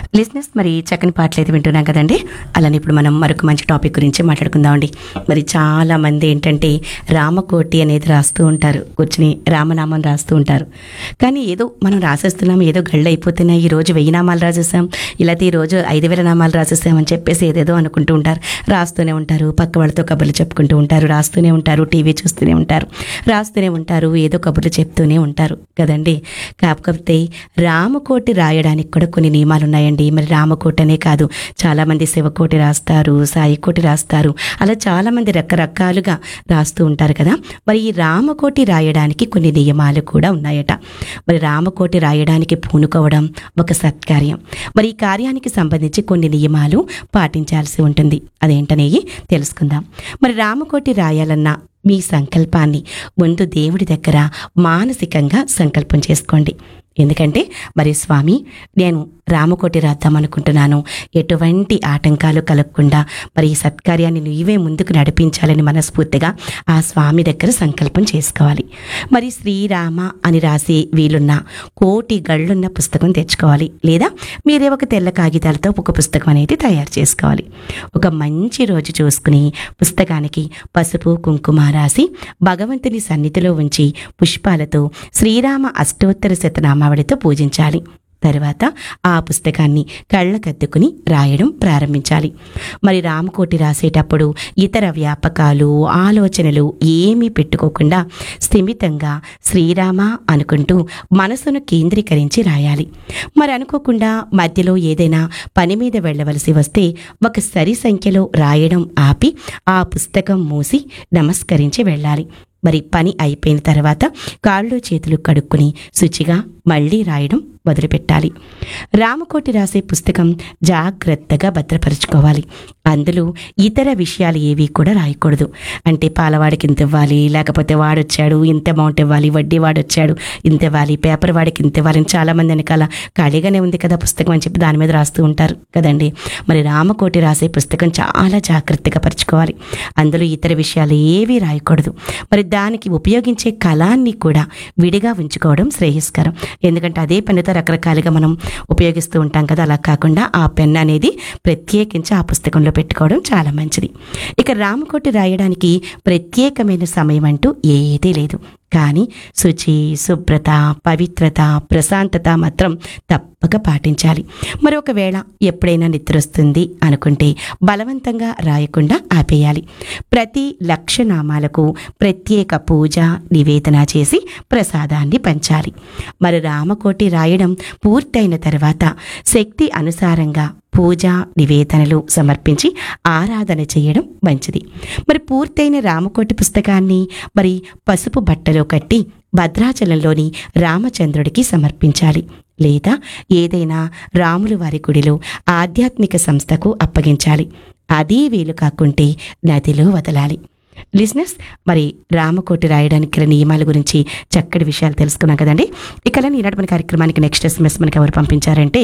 లిజినెస్ మరి చక్కని పాటలు అయితే వింటున్నాం కదండి అలానే ఇప్పుడు మనం మరొక మంచి టాపిక్ గురించి మాట్లాడుకుందామండి మరి చాలా మంది ఏంటంటే రామకోటి అనేది రాస్తూ ఉంటారు కూర్చుని రామనామం రాస్తూ ఉంటారు కానీ ఏదో మనం రాసేస్తున్నాం ఏదో గళ్ళు అయిపోతున్నాయి ఈ రోజు వెయ్యి నామాలు రాసేసాం ఇలాంటి ఈ రోజు ఐదు వేల నామాలు రాసేసాం అని చెప్పేసి ఏదేదో అనుకుంటూ ఉంటారు రాస్తూనే ఉంటారు పక్క వాళ్ళతో కబుర్లు చెప్పుకుంటూ ఉంటారు రాస్తూనే ఉంటారు టీవీ చూస్తూనే ఉంటారు రాస్తూనే ఉంటారు ఏదో కబుర్లు చెప్తూనే ఉంటారు కదండి కాకపోతే రామకోటి రాయడానికి కూడా కొన్ని నియమాలు ఉన్నాయండి మరి రామకోటి అనే కాదు చాలామంది శివకోటి రాస్తారు సాయికోటి రాస్తారు అలా చాలామంది రకరకాలుగా రాస్తూ ఉంటారు కదా మరి ఈ రామకోటి రాయడానికి కొన్ని నియమాలు కూడా ఉన్నాయట మరి రామకోటి రాయడానికి పూనుకోవడం ఒక సత్కార్యం మరి ఈ కార్యానికి సంబంధించి కొన్ని నియమాలు పాటించాల్సి ఉంటుంది అదేంటనేవి తెలుసుకుందాం మరి రామకోటి రాయాలన్నా మీ సంకల్పాన్ని ముందు దేవుడి దగ్గర మానసికంగా సంకల్పం చేసుకోండి ఎందుకంటే మరి స్వామి నేను రామకోటి రాద్దాం అనుకుంటున్నాను ఎటువంటి ఆటంకాలు కలగకుండా మరి ఈ సత్కార్యాన్ని నీవే ముందుకు నడిపించాలని మనస్ఫూర్తిగా ఆ స్వామి దగ్గర సంకల్పం చేసుకోవాలి మరి శ్రీరామ అని రాసి వీలున్న కోటి గళ్ళున్న పుస్తకం తెచ్చుకోవాలి లేదా మీరే ఒక తెల్ల కాగితాలతో ఒక పుస్తకం అనేది తయారు చేసుకోవాలి ఒక మంచి రోజు చూసుకుని పుస్తకానికి పసుపు కుంకుమ రాసి భగవంతుని సన్నిధిలో ఉంచి పుష్పాలతో శ్రీరామ అష్టోత్తర శతనామావళితో పూజించాలి తర్వాత ఆ పుస్తకాన్ని కళ్ళకద్దుకుని రాయడం ప్రారంభించాలి మరి రామకోటి రాసేటప్పుడు ఇతర వ్యాపకాలు ఆలోచనలు ఏమీ పెట్టుకోకుండా స్థిమితంగా శ్రీరామ అనుకుంటూ మనసును కేంద్రీకరించి రాయాలి మరి అనుకోకుండా మధ్యలో ఏదైనా పని మీద వెళ్ళవలసి వస్తే ఒక సరి సంఖ్యలో రాయడం ఆపి ఆ పుస్తకం మూసి నమస్కరించి వెళ్ళాలి మరి పని అయిపోయిన తర్వాత కాళ్ళు చేతులు కడుక్కుని శుచిగా మళ్ళీ రాయడం మొదలుపెట్టాలి రామకోటి రాసే పుస్తకం జాగ్రత్తగా భద్రపరుచుకోవాలి అందులో ఇతర విషయాలు ఏవి కూడా రాయకూడదు అంటే పాలవాడికి ఇంత ఇవ్వాలి లేకపోతే వాడొచ్చాడు ఇంత అమౌంట్ ఇవ్వాలి వడ్డీ వాడొచ్చాడు ఇంత ఇవ్వాలి పేపర్ వాడికి ఇంత ఇవ్వాలి అని చాలా మంది వెనకాల ఖాళీగానే ఉంది కదా పుస్తకం అని చెప్పి దాని మీద రాస్తూ ఉంటారు కదండి మరి రామకోటి రాసే పుస్తకం చాలా జాగ్రత్తగా పరుచుకోవాలి అందులో ఇతర విషయాలు ఏవి రాయకూడదు మరి దానికి ఉపయోగించే కళాన్ని కూడా విడిగా ఉంచుకోవడం శ్రేయస్కరం ఎందుకంటే అదే పెన్నుతో రకరకాలుగా మనం ఉపయోగిస్తూ ఉంటాం కదా అలా కాకుండా ఆ పెన్ అనేది ప్రత్యేకించి ఆ పుస్తకంలో పెట్టుకోవడం చాలా మంచిది ఇక రామకోటి రాయడానికి ప్రత్యేకమైన సమయం అంటూ ఏదీ లేదు కానీ శుచి శుభ్రత పవిత్రత ప్రశాంతత మాత్రం తప్పక పాటించాలి మరి ఒకవేళ ఎప్పుడైనా నిద్ర వస్తుంది అనుకుంటే బలవంతంగా రాయకుండా ఆపేయాలి ప్రతి లక్షనామాలకు ప్రత్యేక పూజ నివేదన చేసి ప్రసాదాన్ని పంచాలి మరి రామకోటి రాయడం పూర్తయిన తర్వాత శక్తి అనుసారంగా పూజ నివేదనలు సమర్పించి ఆరాధన చేయడం మంచిది మరి పూర్తయిన రామకోటి పుస్తకాన్ని మరి పసుపు బట్టలో కట్టి భద్రాచలంలోని రామచంద్రుడికి సమర్పించాలి లేదా ఏదైనా రాములు వారి గుడిలో ఆధ్యాత్మిక సంస్థకు అప్పగించాలి అదీ వీలు కాకుంటే నదిలో వదలాలి లిజినెస్ మరి రామకోటి రాయడానికి గల నియమాల గురించి చక్కటి విషయాలు తెలుసుకున్నాం కదండి ఇక ఈనాటి మన కార్యక్రమానికి నెక్స్ట్ ఎస్ఎంఎస్ మనకి ఎవరు పంపించారంటే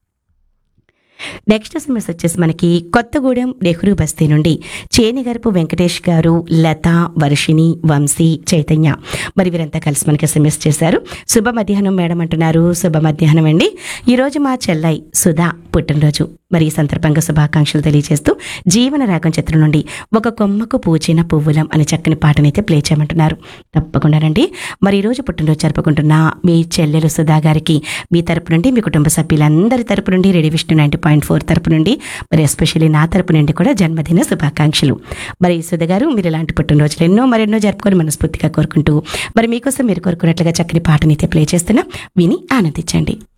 నెక్స్ట్ ఎస్ఎంఎస్ వచ్చేసి మనకి కొత్తగూడెం నెహ్రూ బస్తీ నుండి చేనిగరపు వెంకటేష్ గారు లత వర్షిణి వంశీ చైతన్య మరి వీరంతా కలిసి మనకి ఎస్ఎంఎస్ చేశారు శుభ మధ్యాహ్నం మేడం అంటున్నారు శుభ మధ్యాహ్నం అండి ఈరోజు మా చెల్లై సుధా పుట్టినరోజు మరి ఈ సందర్భంగా శుభాకాంక్షలు తెలియజేస్తూ జీవన రాగం చిత్రం నుండి ఒక కొమ్మకు పూచిన పువ్వులం అనే చక్కని పాటనైతే ప్లే చేయమంటున్నారు తప్పకుండానండి మరి ఈరోజు పుట్టినరోజు జరుపుకుంటున్న మీ చెల్లెలు సుధా గారికి మీ తరపు నుండి మీ కుటుంబ సభ్యులందరి తరపు నుండి ready Vishnu ninety point four తరపు నుండి మరి ఎస్పెషల్లీ నా తరపు నుండి కూడా జన్మదిన శుభాకాంక్షలు మరి సుధ గారు మీరు ఇలాంటి పుట్టినరోజులు ఎన్నో మరెన్నో జరుపుకొని మనస్ఫూర్తిగా కోరుకుంటూ మరి మీకోసం మీరు కోరుకున్నట్లుగా చక్కని పాటనైతే ప్లే చేస్తున్నా విని ఆనందించండి